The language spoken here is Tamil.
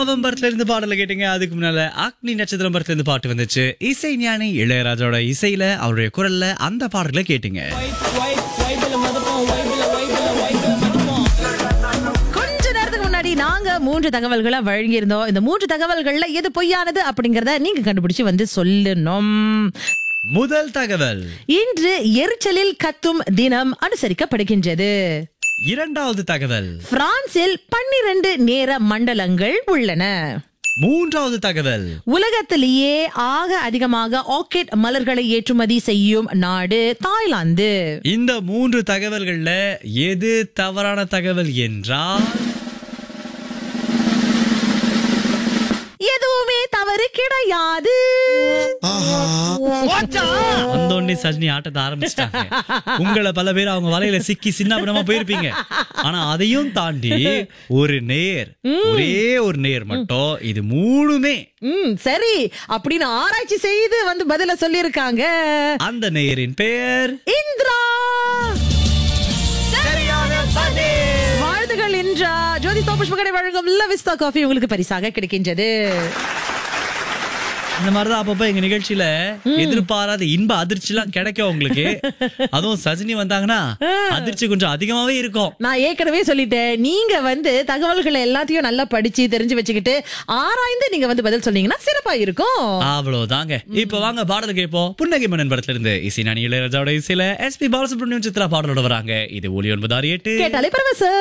நவம்பர்ல இருந்து பாடல கேட்டீங்க அதுக்கு முன்னால அக்னி நட்சத்திரம் படத்துல இருந்து பாட்டு வந்துச்சு இசை ஞானி இளையராஜோட இசையில அவருடைய குரல்ல அந்த பாடல்களை கேட்டீங்க கொஞ்ச நேரத்துக்கு முன்னாடி நாங்க மூன்று தகவல்களை வழங்கியிருந்தோம் இந்த மூன்று தகவல்கள்ல எது பொய்யானது அப்படிங்கறத நீங்க கண்டுபிடிச்சு வந்து சொல்லணும் முதல் தகவல் இன்று எரிச்சலில் கத்தும் தினம் அனுசரிக்கப்படுகின்றது இரண்டாவது தகவல் பிரான்சில் பன்னிரண்டு நேர மண்டலங்கள் உள்ளன மூன்றாவது தகவல் உலகத்திலேயே ஆக அதிகமாக ஆர்கிட் மலர்களை ஏற்றுமதி செய்யும் நாடு தாய்லாந்து இந்த மூன்று தகவல்கள்ல எது தவறான தகவல் என்றால் எதுவுமே தவறு கிடையாது வந்தோடனே சஜினி ஆட்டத்தை ஆரம்பிச்சிட்டாங்க உங்களை பல பேர் அவங்க வலையில சிக்கி சின்ன போயிருப்பீங்க ஆனா அதையும் தாண்டி ஒரு நேர் ஒரே ஒரு நேர் மட்டும் இது மூணுமே ம் சரி அப்படின்னு ஆராய்ச்சி செய்து வந்து பதில சொல்லியிருக்காங்க அந்த நேரின் பெயர் இந்திரா வாழ்த்துகள் இன்றா ஜோதி சோபுஷ்ப கடை வழங்கும் லவிஸ்தா காஃபி உங்களுக்கு பரிசாக கிடைக்கின்றது இந்த மாதிரிதான் அப்பப்ப எங்க நிகழ்ச்சியில எதிர்பாராத இன்ப அதிர்ச்சி எல்லாம் கிடைக்கும் உங்களுக்கு அதுவும் சஜினி வந்தாங்கன்னா அதிர்ச்சி கொஞ்சம் அதிகமாவே இருக்கும் நான் ஏற்கனவே சொல்லிட்டேன் நீங்க வந்து தகவல்களை எல்லாத்தையும் நல்லா படிச்சு தெரிஞ்சு வச்சுக்கிட்டு ஆராய்ந்து நீங்க வந்து பதில் சொன்னீங்கன்னா சிறப்பா இருக்கும் அவ்வளவுதாங்க இப்ப வாங்க பாடல் கேட்போம் புன்னகை மன்னன் படத்துல இருந்து இசை நாணி இளையராஜாவோட இசையில எஸ்பி பாலசுப்ரமணியம் சித்ரா பாடலோட வராங்க இது ஒளி ஒன்பது ஆறு எட்டு கேட்டாலே பரவசம்